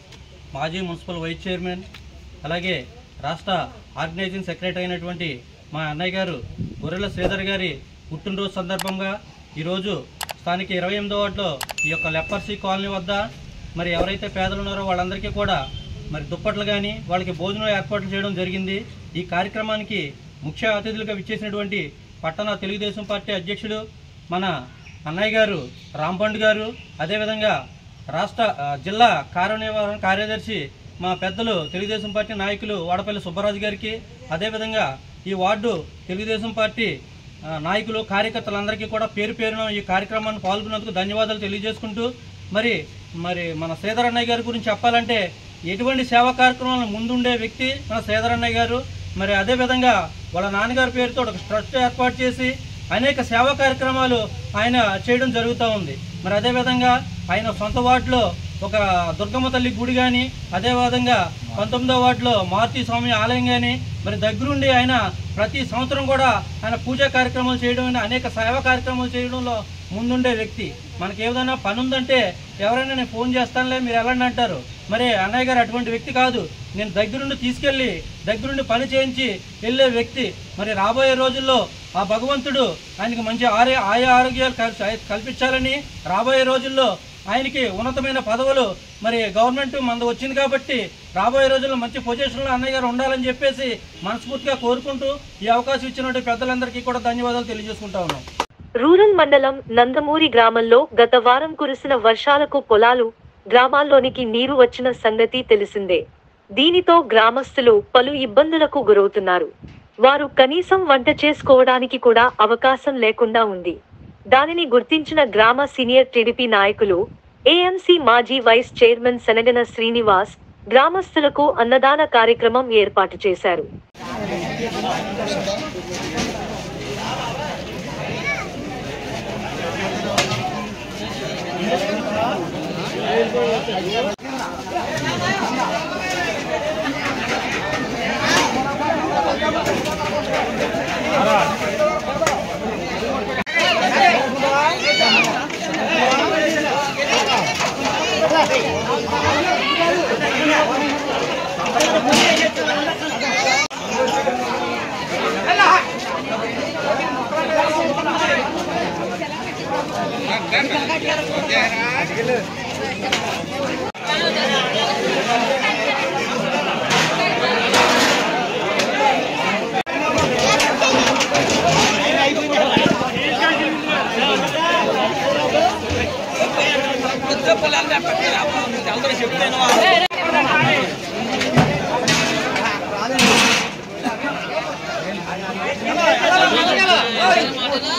మాజీ మున్సిపల్ వైస్ చైర్మన్ అలాగే రాష్ట్ర ఆర్గనైజింగ్ సెక్రటరీ అయినటువంటి మా అన్నయ్య గారు గొర్రెల శ్రీధర్ గారి పుట్టినరోజు సందర్భంగా ఈరోజు స్థానిక ఇరవై ఎనిమిదో వార్డులో ఈ యొక్క లెప్పర్సీ కాలనీ వద్ద మరి ఎవరైతే పేదలు ఉన్నారో వాళ్ళందరికీ కూడా మరి దుప్పట్లు కానీ వాళ్ళకి భోజనం ఏర్పాట్లు చేయడం జరిగింది ఈ కార్యక్రమానికి ముఖ్య అతిథులుగా విచ్చేసినటువంటి పట్టణ తెలుగుదేశం పార్టీ అధ్యక్షుడు మన అన్నయ్య గారు రాంపండ్ గారు అదేవిధంగా రాష్ట్ర ఆ, జిల్లా కార్యనిర్వహణ కార్యదర్శి మా పెద్దలు తెలుగుదేశం పార్టీ నాయకులు వాడపల్లి సుబ్బరాజు గారికి అదేవిధంగా ఈ వార్డు తెలుగుదేశం పార్టీ ఆ, నాయకులు కార్యకర్తలందరికీ కూడా పేరు పేరున ఈ కార్యక్రమాన్ని పాల్గొన్నందుకు ధన్యవాదాలు తెలియజేసుకుంటూ మరి మరి మన శ్రీధర్ అన్నయ్య గారి గురించి చెప్పాలంటే ఎటువంటి సేవా కార్యక్రమాలను ముందుండే వ్యక్తి మన శ్రీధర్ అన్నయ్య గారు మరి అదేవిధంగా వాళ్ళ నాన్నగారి పేరుతో ఒక ట్రస్ట్ ఏర్పాటు చేసి అనేక సేవా కార్యక్రమాలు ఆయన చేయడం జరుగుతూ ఉంది మరి అదేవిధంగా ఆయన సొంత వార్డులో ఒక దుర్గమ్మ తల్లి గుడి కానీ అదేవిధంగా పంతొమ్మిదో వార్డులో మారుతి స్వామి ఆలయం కానీ మరి దగ్గరుండి ఆయన ప్రతి సంవత్సరం కూడా ఆయన పూజా కార్యక్రమాలు చేయడం అని అనేక సేవా కార్యక్రమాలు చేయడంలో ముందుండే వ్యక్తి మనకి ఏదైనా పని ఉందంటే ఎవరైనా నేను ఫోన్ చేస్తానులే మీరు వెళ్ళండి అంటారు మరి అన్నయ్య గారు అటువంటి వ్యక్తి కాదు నేను దగ్గరుండి తీసుకెళ్ళి దగ్గరుండి పని చేయించి వెళ్ళే వ్యక్తి మరి రాబోయే రోజుల్లో ఆ భగవంతుడు ఆయనకి మంచి ఆరోగ్య ఆయా ఆరోగ్యాలు కల్- కల్పించాలని రాబోయే రోజుల్లో ఆయనకి ఉన్నతమైన పదవులు మరి గవర్నమెంట్ మనది వచ్చింది కాబట్టి రాబోయే రోజుల్లో మంచి పొజిషన్లో అన్నయ్య గారు ఉండాలని చెప్పేసి మనస్ఫూర్తిగా కోరుకుంటూ ఈ అవకాశం ఇచ్చినటువంటి పెద్దలందరికీ కూడా ధన్యవాదాలు తెలియజేసుకుంటా ఉన్నాం రూరల్ మండలం నందమూరి గ్రామంలో గత వారం కురిసిన వర్షాలకు పొలాలు గ్రామాల్లోనికి నీరు వచ్చిన సంగతి తెలిసిందే దీనితో గ్రామస్తులు పలు ఇబ్బందులకు గురవుతున్నారు వారు కనీసం వంట చేసుకోవడానికి కూడా అవకాశం లేకుండా ఉంది దానిని గుర్తించిన గ్రామ సీనియర్ టీడీపీ నాయకులు ఏఎంసీ మాజీ వైస్ చైర్మన్ శనగన శ్రీనివాస్ గ్రామస్తులకు అన్నదాన కార్యక్రమం ఏర్పాటు చేశారు చెప్తాను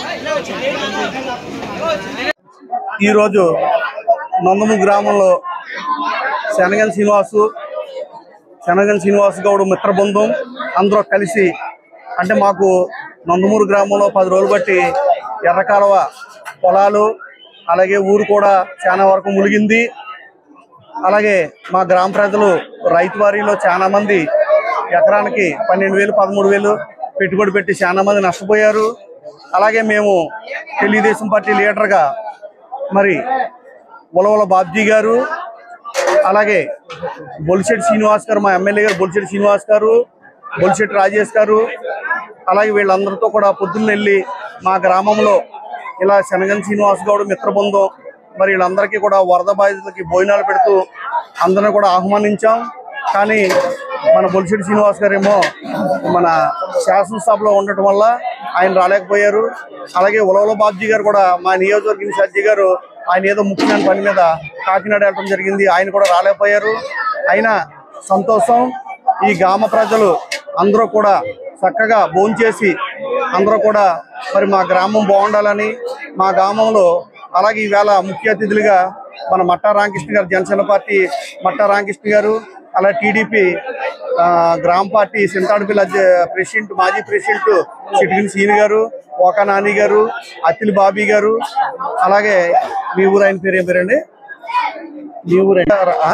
ఈరోజు నందము గ్రామంలో శనగన్ శ్రీనివాసు శనగన్ శ్రీనివాస్ గౌడ్ మిత్ర బృందం అందరూ కలిసి అంటే మాకు నందమూరు గ్రామంలో పది రోజులు బట్టి ఎర్రకాలువ పొలాలు అలాగే ఊరు కూడా చాలా వరకు ములిగింది అలాగే మా గ్రామ ప్రజలు రైతు వారీలో చాలా మంది ఎకరానికి పన్నెండు వేలు పదమూడు వేలు పెట్టుబడి పెట్టి చాలా మంది నష్టపోయారు అలాగే మేము తెలుగుదేశం పార్టీ లీడర్గా మరి ఉలవల బాబ్జీ గారు అలాగే బొలిశెట్టి శ్రీనివాస్ గారు మా ఎమ్మెల్యే గారు బొలిశెట్టి శ్రీనివాస్ గారు బొలిశెట్టి రాజేష్ గారు అలాగే వీళ్ళందరితో కూడా పొద్దున్న వెళ్ళి మా గ్రామంలో ఇలా శనగన్ శ్రీనివాస్ గౌడ్ మిత్ర బృందం మరి వీళ్ళందరికీ కూడా వరద బాధితులకి భోజనాలు పెడుతూ అందరిని కూడా ఆహ్వానించాం కానీ మన బొలిశెట్టి శ్రీనివాస్ గారు ఏమో మన శాసనసభలో ఉండటం వల్ల ఆయన రాలేకపోయారు అలాగే ఉలవల బాబ్జీ గారు కూడా మా నియోజకవర్గ ఇన్ఛార్జి గారు ఆయన ఏదో ముఖ్యమైన పని మీద కాకినాడ వెళ్ళడం జరిగింది ఆయన కూడా రాలేకపోయారు అయినా సంతోషం ఈ గ్రామ ప్రజలు అందరూ కూడా చక్కగా భోంచేసి అందరూ కూడా మరి మా గ్రామం బాగుండాలని మా గ్రామంలో అలాగే ఈవేళ ముఖ్య అతిథులుగా మన మట్టా రామకృష్ణ గారు జనసేన పార్టీ మట్టా రామకృష్ణ గారు అలాగే టీడీపీ గ్రామ పార్టీ సింతాడుపల్లి అధ్య ప్రెసిడెంట్ మాజీ ప్రెసిడెంట్ చిటికిన సీని గారు ఓకా నాని గారు అత్తిలి బాబీ గారు అలాగే మీ ఊరు ఆయన పేరు ఏం పేరండి మీ ఊరు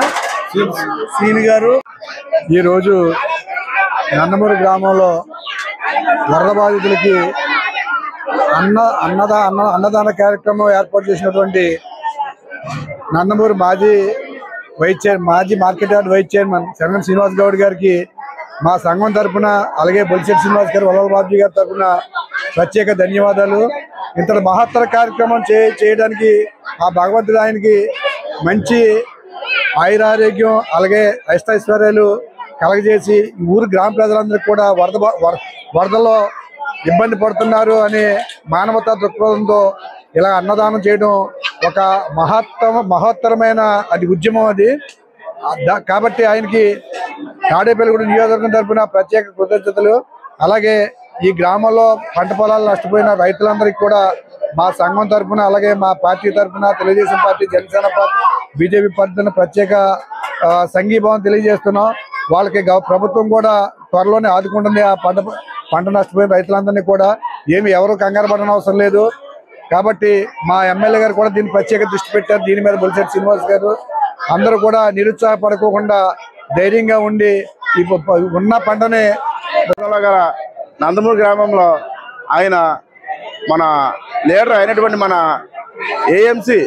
సీని గారు ఈరోజు నందమూరి గ్రామంలో వరద బాధితులకి అన్న అన్నదా అన్న అన్నదాన కార్యక్రమం ఏర్పాటు చేసినటువంటి నందమూరి మాజీ వైస్ చైర్ మాజీ market yard vice chairman Saran Srinivas Goud గారికి మా సంఘం తరపున అలాగే బొలిశెట్టి శ్రీనివాస్ గారు వల్లల బాబు గారి తరపున ప్రత్యేక ధన్యవాదాలు ఇంతటి మహత్తర కార్యక్రమం చే చేయడానికి ఆ భగవంతుడు ఆయనకి మంచి ఆయురారోగ్యం అలాగే ఐష్టైశ్వర్యాలు కలగజేసి ఈ ఊరు గ్రామ ప్రజలందరికీ కూడా వరద బా- వర- వరదలో ఇబ్బంది పడుతున్నారు అనే మానవతా దృక్పథంతో ఇలా అన్నదానం చేయడం ఒక మహత్తమ మహత్తరమైన అది ఉద్యమం అది ఆ దా- కాబట్టి ఆయనకి తాడేపల్లిగూడ నియోజకవర్గం తరపున ప్రత్యేక కృతజ్ఞతలు అలాగే ఈ గ్రామంలో పంట పొలాలు నష్టపోయిన రైతులందరికీ కూడా మా సంఘం తరపున అలాగే మా పార్టీ తరపున Telugu Desam party Janasena party BJP party ప్రత్యేక ఆ, సంఘీభావం తెలియజేస్తున్నాం వాళ్ళకి గవ- ప్రభుత్వం కూడా త్వరలోనే ఆదుకుంటుంది ఆ పంట పంట నష్టపోయిన రైతులందరినీ కూడా ఏమి ఎవరు కంగారు పడని అవసరం లేదు కాబట్టి మా ఎమ్మెల్యే గారు కూడా దీన్ని ప్రత్యేక దృష్టి పెట్టారు దీని మీద బొలిశెట్టి శ్రీనివాస్ గారు అందరూ కూడా నిరుత్సాహపడకోకుండా ధైర్యంగా ఉండి ఈ ప- ప- ఉన్న పంటని గల నందమూరు గ్రామంలో ఆయన మన లీడర్ అయినటువంటి మన ఏఎంసి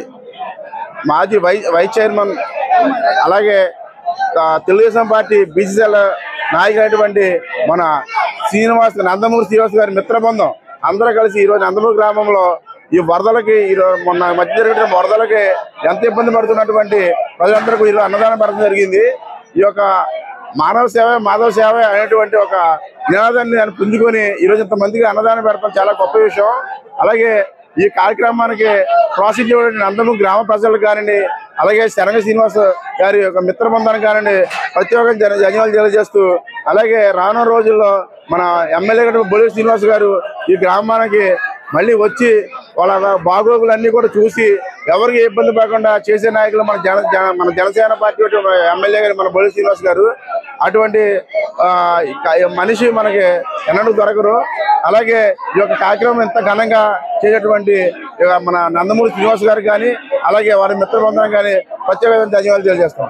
మాజీ వై వైస్ చైర్మన్ అలాగే ఆ, తెలుగుదేశం పార్టీ బీసీసీఎల్ నాయకులైనటువంటి మన శ్రీనివాస్ నందమూరి శ్రీనివాస్ గారి మిత్రబృందం అందరూ కలిసి ఈరోజు నందమూరు గ్రామంలో ఈ వరదలకి ఈరోజు మొన్న మధ్య జరిగిన వరదలకి ఎంత ఇబ్బంది పడుతున్నటువంటి ప్రజలందరికీ ఈరోజు అన్నదానం పెట్టడం జరిగింది ఈ యొక్క మానవ సేవ మాధవ సేవ అనేటువంటి ఒక నినాదాన్ని ఆయన పుంజుకొని ఈరోజు ఇంతమందికి అన్నదానం పెడతాం చాలా గొప్ప విషయం అలాగే ఈ కార్యక్రమానికి ప్రాసిక్యూట్ అందరూ గ్రామ ప్రజలకు కానివ్వండి అలాగే శరంగ శ్రీనివాస్ గారి యొక్క మిత్ర బృందానికి కానివ్వండి ప్రతి ఒక్క జన ధన్యవాదాలు తెలియజేస్తూ అలాగే రానున్న రోజుల్లో మన ఎమ్మెల్యే గారు బొలి శ్రీనివాస్ గారు ఈ గ్రామానికి మళ్ళీ వచ్చి వాళ్ళ బాగోగులన్నీ కూడా చూసి ఎవరికి ఏ ఇబ్బంది పడకుండా చేసే నాయకులు మన జన జన- మన జనసేన పార్టీ ఎమ్మెల్యే గారు మన బొలి శ్రీనివాస్ గారు అటువంటి ఆ, ఇక మనిషి మనకి ఎన్నడూ దొరకరు అలాగే ఈ యొక్క కార్యక్రమం ఎంత ఘనంగా చేసేటువంటి ఇక మన నందమూరి శ్రీనివాస్ గారు కానీ అలాగే వారి మిత్ర బృందం కానీ ప్రత్యేకమైన ధన్యవాదాలు తెలియజేస్తాం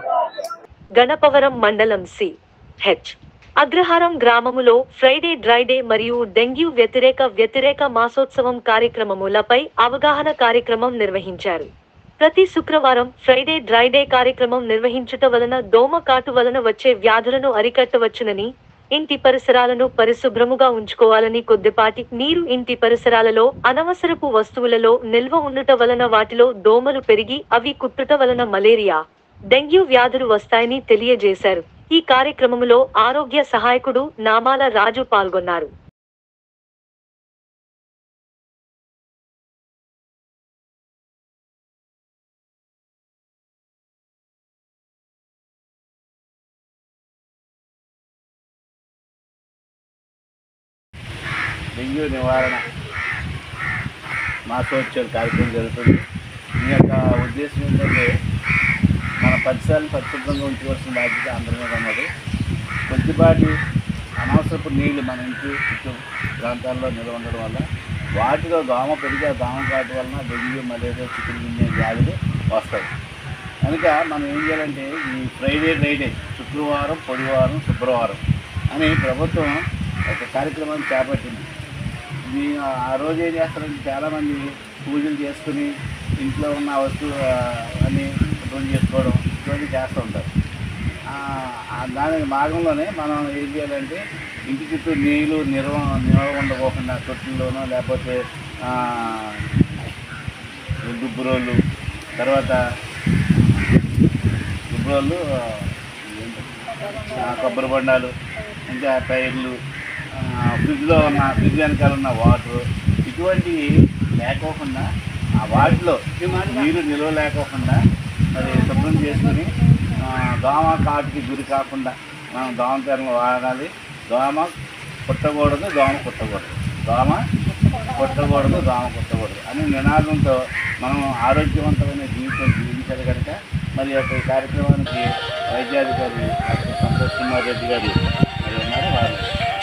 గణపవరం మండలం సి హెచ్ అగ్రహారం గ్రామములో ఫ్రైడే డ్రైడే మరియు డెంగ్యూ వ్యతిరేక వ్యతిరేక మాసోత్సవం కార్యక్రమములపై అవగాహన కార్యక్రమం నిర్వహించారు ప్రతి శుక్రవారం ఫ్రైడే డ్రైడే కార్యక్రమం నిర్వహించుట వలన దోమ కాటు వలన వచ్చే వ్యాధులను అరికట్టవచ్చునని ఇంటి పరిసరాలను పరిశుభ్రముగా ఉంచుకోవాలని కొద్దిపాటి నీరు ఇంటి పరిసరాలలో అనవసరపు వస్తువులలో నిల్వ ఉండుట వలన వాటిలో దోమలు పెరిగి అవి కుట్టుట వలన మలేరియా డెంగ్యూ వ్యాధులు వస్తాయని తెలియజేశారు ఈ కార్యక్రమములో ఆరోగ్య సహాయకుడు నామాల రాజు పాల్గొన్నారు డెంగ్యూ నివారణ మాసోత్సవ కార్యక్రమం జరుగుతుంది ఈ యొక్క ఉద్దేశం ఏంటంటే మన పరిసరాలను పరిశుభ్రంగా ఉంచుకోవాల్సిన బాధ్యత అందరి మీద ఉన్నది కొద్దిపాటి అనవసరపు నీళ్లు మన ఇంటి చుట్టూ ప్రాంతాల్లో నిల్వ ఉండడం వల్ల వాటిలో దోమ పెరిగి ఆ దోమ కాటు వలన డెంగ్యూ మలేరియా చికెన్ గున్యా వ్యాధులు వస్తాయి కనుక మనం ఏం చేయాలంటే ఈ ఫ్రైడే ఫ్రైడే శుక్రవారం పొడివారం శుక్రవారం అని ప్రభుత్వం ఒక కార్యక్రమాన్ని చేపట్టింది ఇది ఆ రోజు ఏం చేస్తారంటే చాలామంది పూజలు చేసుకుని ఇంట్లో ఉన్న వస్తువు ఆ, అన్ని శుభ్రం చేసుకోవడం ఇటువంటి చేస్తూ ఉంటారు ఆ, ఆ దాని భాగంలోనే మనం ఏం చేయాలంటే ఇంటి చుట్టూ నీళ్ళు నిల్వ నిల్వ ఉండకోకుండా తొట్టుల్లోనో లేకపోతే ఆ, దుబ్బురోళ్ళు తర్వాత దుబ్బురోళ్ళు ఆ, కొబ్బరి బొండాలు ఇంకా టైర్లు ఆ, ఫ్రిడ్జ్లో ఉన్న ఫ్రిడ్జ్ వెనకాల ఉన్న వాటర్ ఇటువంటివి లేకోకుండా ఆ వాటిలో నీరు నిల్వ లేకోకుండా మరి శుభ్రం చేసుకుని ఆ, దోమ కాటుకి గురి కాకుండా మనం దోమ తెరలు వాడాలి దోమ కుట్టకూడదు దోమ కుట్టకూడదు దోమ కుట్టకూడదు దోమ కుట్టకూడదు అనే నినాదంతో మనం ఆరోగ్యవంతమైన జీవితం జీవించాలి కనుక మరి ఈ యొక్క ఈ కార్యక్రమానికి వైద్యాధికారి డాక్టర్ సంతోష్ కుమార్ రెడ్డి గారు మరి ఉన్నారు వారు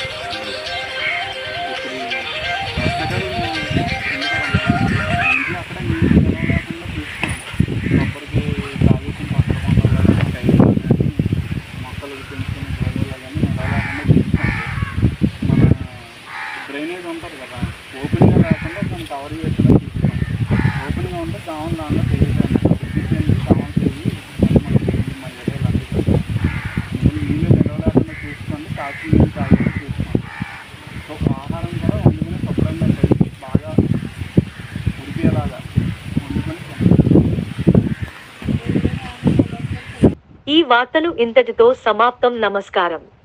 ఇప్పుడు ఈ వర్షాకాలం ఇంట్లో అక్కడ నీళ్ళు నిల్వ లేకుండా చూసుకోండి కొబ్బరికి కాలుష్యం కొబ్బరి మొక్కలు కానీ టైర్లు కానీ మొక్కలు పెంచుకునే గొడవలు కానీ నిల్వ లేకుండా చూసుకోండి మన డ్రైనేజ్ ఉంటుంది కదా ఓపెన్గా లేకుండా దాన్ని కవర్ చేసేలా చూసుకోండి ఓపెన్గా ఉంటే కావాలి దానిలో తెలియదండి కావాలి తెలియ మన ఏరియాలో నీళ్ళు నిల్వ లేకుండా చూసుకోండి కాచి నీళ్ళు తాగేలా చూసుకోండి సో ఆహారం కూడా వండుకుని శుభ్రంగా కడిగి బాగా ఉడికేలాగా వండుకొని ఈ వార్తలు ఇంతటితో సమాప్తం నమస్కారం